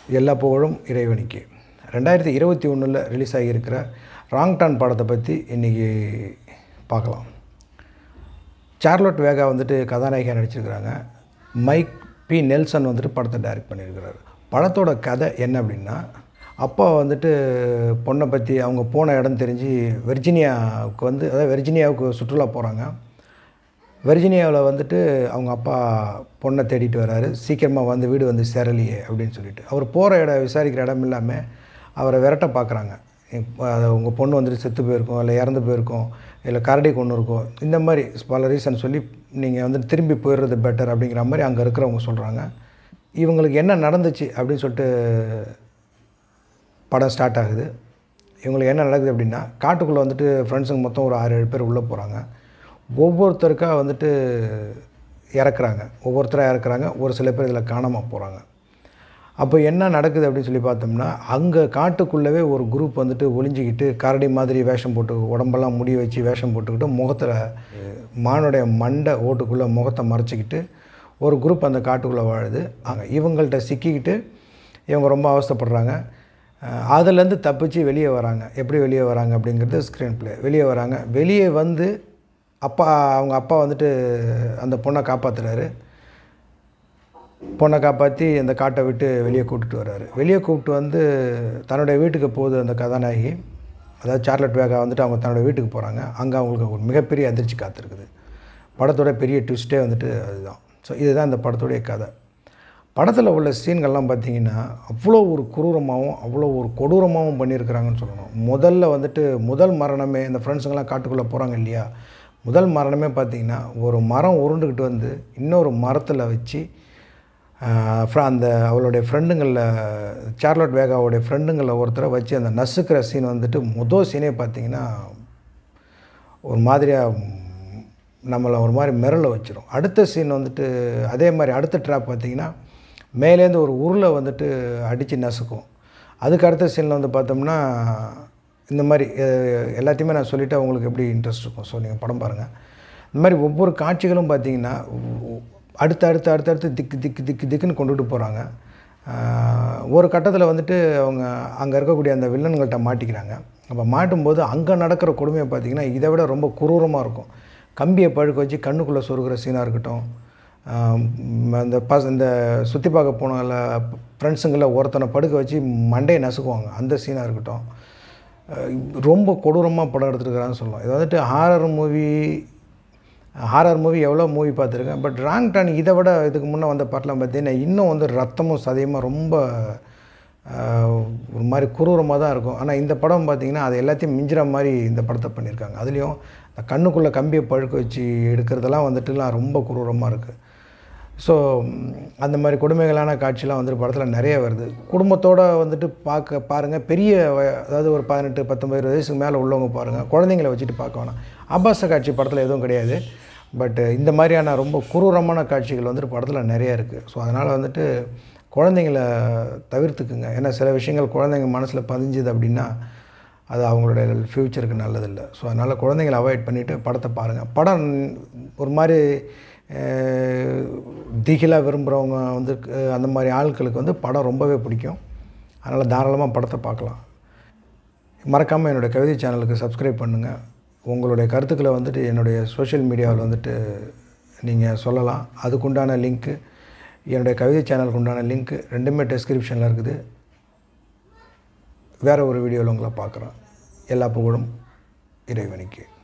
எல்லா புகழும் இறைவனுக்கு ரெண்டாயிரத்தி இருபத்தி ஒன்றில் ரிலீஸ் ஆகியிருக்கிற ராங் டான் படத்தை பற்றி இன்றைக்கி பார்க்கலாம் சார்லோட் வேகா வந்துட்டு கதாநாயகியாக நடிச்சிருக்கிறாங்க மைக் பி நெல்சன் வந்துட்டு படத்தை டைரக்ட் பண்ணியிருக்கிறாரு படத்தோட கதை என்ன அப்படின்னா அப்பா வந்துட்டு பொண்ணை பற்றி அவங்க போன இடம் தெரிஞ்சு வெர்ஜினியாவுக்கு வந்து அதாவது வெர்ஜினியாவுக்கு சுற்றுலா போகிறாங்க வெர்ஜினியாவில் வந்துட்டு அவங்க அப்பா பொண்ணை தேடிட்டு வராரு சீக்கிரமாக வந்து வீடு வந்து சேரலையே அப்படின்னு சொல்லிட்டு அவர் போகிற இடம் விசாரிக்கிற இடம் இல்லாமல் அவரை விரட்ட பார்க்குறாங்க அது உங்கள் பொண்ணு வந்துட்டு செத்து போயிருக்கும் இல்லை இறந்து போயிருக்கும் இல்லை கரடி கொண்டு இருக்கும் இந்த மாதிரி பல ரீசன் சொல்லி நீங்கள் வந்துட்டு திரும்பி போயிடுறது பெட்டர் அப்படிங்கிற மாதிரி அங்கே இருக்கிறவங்க சொல்கிறாங்க இவங்களுக்கு என்ன நடந்துச்சு அப்படின்னு சொல்லிட்டு படம் ஸ்டார்ட் ஆகுது இவங்களுக்கு என்ன நடக்குது அப்படின்னா காட்டுக்குள்ளே வந்துட்டு ஃப்ரெண்ட்ஸுங்க மொத்தம் ஒரு ஆறு ஏழு பேர் உள்ளே போகிறாங்க ஒவ்வொருத்தருக்காக வந்துட்டு இறக்குறாங்க ஒவ்வொருத்தராக இறக்குறாங்க ஒரு சில பேர் இதில் காணாமல் போகிறாங்க அப்போ என்ன நடக்குது அப்படின்னு சொல்லி பார்த்தோம்னா அங்கே காட்டுக்குள்ளவே ஒரு குரூப் வந்துட்டு ஒளிஞ்சிக்கிட்டு கரடி மாதிரி வேஷம் போட்டு உடம்பெல்லாம் முடி வச்சு வேஷம் போட்டுக்கிட்டு முகத்தில் மானுடைய மண்டை ஓட்டுக்குள்ளே முகத்தை மறைச்சிக்கிட்டு ஒரு குரூப் அந்த காட்டுக்குள்ளே வாழுது அங்கே இவங்கள்ட்ட சிக்கிக்கிட்டு இவங்க ரொம்ப அவஸ்தைப்படுறாங்க அதுலேருந்து தப்பிச்சு வெளியே வராங்க எப்படி வெளியே வராங்க அப்படிங்கிறது ஸ்க்ரீன் ப்ளே வெளியே வராங்க வெளியே வந்து அப்பா அவங்க அப்பா வந்துட்டு அந்த பொண்ணை காப்பாற்றுறாரு பொண்ணை காப்பாற்றி அந்த காட்டை விட்டு வெளியே கூப்பிட்டு வர்றாரு வெளியே கூப்பிட்டு வந்து தன்னுடைய வீட்டுக்கு போகுது அந்த கதாநாயகி அதாவது சார்லட் வேகா வந்துட்டு அவங்க தன்னோட வீட்டுக்கு போகிறாங்க அங்கே அவங்களுக்கு ஒரு மிகப்பெரிய அதிர்ச்சி காத்திருக்குது படத்தோட பெரிய ட்விஸ்ட்டே வந்துட்டு அதுதான் ஸோ இதுதான் இந்த படத்துடைய கதை படத்தில் உள்ள சீன்கள்லாம் பார்த்திங்கன்னா அவ்வளோ ஒரு குரூரமாகவும் அவ்வளோ ஒரு கொடூரமாகவும் பண்ணியிருக்கிறாங்கன்னு சொல்லணும் முதல்ல வந்துட்டு முதல் மரணமே இந்த ஃப்ரெண்ட்ஸுங்கெல்லாம் காட்டுக்குள்ளே போகிறாங்க இல்லையா முதல் மரணமே பார்த்திங்கன்னா ஒரு மரம் உருண்டுக்கிட்டு வந்து இன்னொரு மரத்தில் வச்சு அந்த அவளுடைய ஃப்ரெண்டுங்களில் சார்லட் வேகாவுடைய ஃப்ரெண்டுங்களில் ஒருத்தரை வச்சு அந்த நசுக்கிற சீன் வந்துட்டு முதல் சீனே பார்த்திங்கன்னா ஒரு மாதிரியாக நம்மளை ஒரு மாதிரி மிரள வச்சிரும் அடுத்த சீன் வந்துட்டு அதே மாதிரி அடுத்த ட்ராப் பார்த்திங்கன்னா மேலேருந்து ஒரு உருளை வந்துட்டு அடித்து நசுக்கும் அதுக்கு அடுத்த சீனில் வந்து பார்த்தோம்னா இந்த மாதிரி எல்லாத்தையுமே நான் சொல்லிவிட்டு அவங்களுக்கு எப்படி இன்ட்ரெஸ்ட் இருக்கும் ஸோ நீங்கள் படம் பாருங்கள் இந்த மாதிரி ஒவ்வொரு காட்சிகளும் பார்த்திங்கன்னா அடுத்து அடுத்து அடுத்தடுத்து திக்கு திக்கு திக்கு திக்குன்னு கொண்டுட்டு போகிறாங்க ஒரு கட்டத்தில் வந்துட்டு அவங்க அங்கே இருக்கக்கூடிய அந்த வில்லன்கள்கிட்ட மாட்டிக்கிறாங்க அப்போ மாட்டும்போது அங்கே நடக்கிற கொடுமையை பார்த்திங்கன்னா இதை விட ரொம்ப குரூரமாக இருக்கும் கம்பியை பழுக்க வச்சு கண்ணுக்குள்ளே சொருகிற சீனாக இருக்கட்டும் அந்த பஸ் இந்த சுற்றி பார்க்க போனால ஃப்ரெண்ட்ஸுங்களில் ஒருத்தனை படுக்க வச்சு மண்டையை நசுக்குவாங்க அந்த சீனாக இருக்கட்டும் ரொம்ப கொடூரமாக படம் எடுத்துருக்கிறான்னு சொல்லலாம் இது வந்துட்டு ஹாரர் மூவி ஹாரர் மூவி எவ்வளோ மூவி பார்த்துருக்கேன் பட் ராங் டான் இதை விட இதுக்கு முன்னே வந்த பாட்டெலாம் பார்த்தீங்கன்னா இன்னும் வந்து ரத்தமும் சதையுமாக ரொம்ப ஒரு மாதிரி குரூரமாக தான் இருக்கும் ஆனால் இந்த படம் பார்த்திங்கன்னா அது எல்லாத்தையும் மிஞ்சுற மாதிரி இந்த படத்தை பண்ணியிருக்காங்க அதுலேயும் இந்த கண்ணுக்குள்ளே கம்பியை பழுக்க வச்சு எடுக்கிறதெல்லாம் வந்துட்டுலாம் ரொம்ப குரூரமாக இருக்குது ஸோ அந்த மாதிரி கொடுமைகளான காட்சிலாம் வந்துட்டு படத்தில் நிறைய வருது குடும்பத்தோடு வந்துட்டு பார்க்க பாருங்கள் பெரிய அதாவது ஒரு பதினெட்டு பத்தொம்பது வயசுக்கு மேலே உள்ளவங்க பாருங்கள் குழந்தைங்கள வச்சுட்டு பார்க்க வேணாம் ஆபாச காட்சி படத்தில் எதுவும் கிடையாது பட் இந்த மாதிரியான ரொம்ப குரூரமான காட்சிகள் வந்துட்டு படத்தில் நிறைய இருக்குது ஸோ அதனால் வந்துட்டு குழந்தைங்கள தவிர்த்துக்குங்க ஏன்னா சில விஷயங்கள் குழந்தைங்க மனசில் பதிஞ்சுது அப்படின்னா அது அவங்களுடைய ஃப்யூச்சருக்கு நல்லதில்லை ஸோ அதனால் குழந்தைங்களை அவாய்ட் பண்ணிவிட்டு படத்தை பாருங்கள் படம் ஒரு மாதிரி திகிலாக விரும்புகிறவங்க வந்து அந்த மாதிரி ஆட்களுக்கு வந்து படம் ரொம்பவே பிடிக்கும் அதனால் தாராளமாக படத்தை பார்க்கலாம் மறக்காமல் என்னுடைய கவிதை சேனலுக்கு சப்ஸ்கிரைப் பண்ணுங்கள் உங்களுடைய கருத்துக்களை வந்துட்டு என்னுடைய சோஷியல் மீடியாவில் வந்துட்டு நீங்கள் சொல்லலாம் அதுக்குண்டான லிங்க்கு என்னுடைய கவிதை சேனலுக்கு உண்டான லிங்க்கு ரெண்டுமே டெஸ்கிரிப்ஷனில் இருக்குது வேறு ஒரு வீடியோவில் உங்களை பார்க்குறேன் எல்லா புகழும் இறைவனுக்கு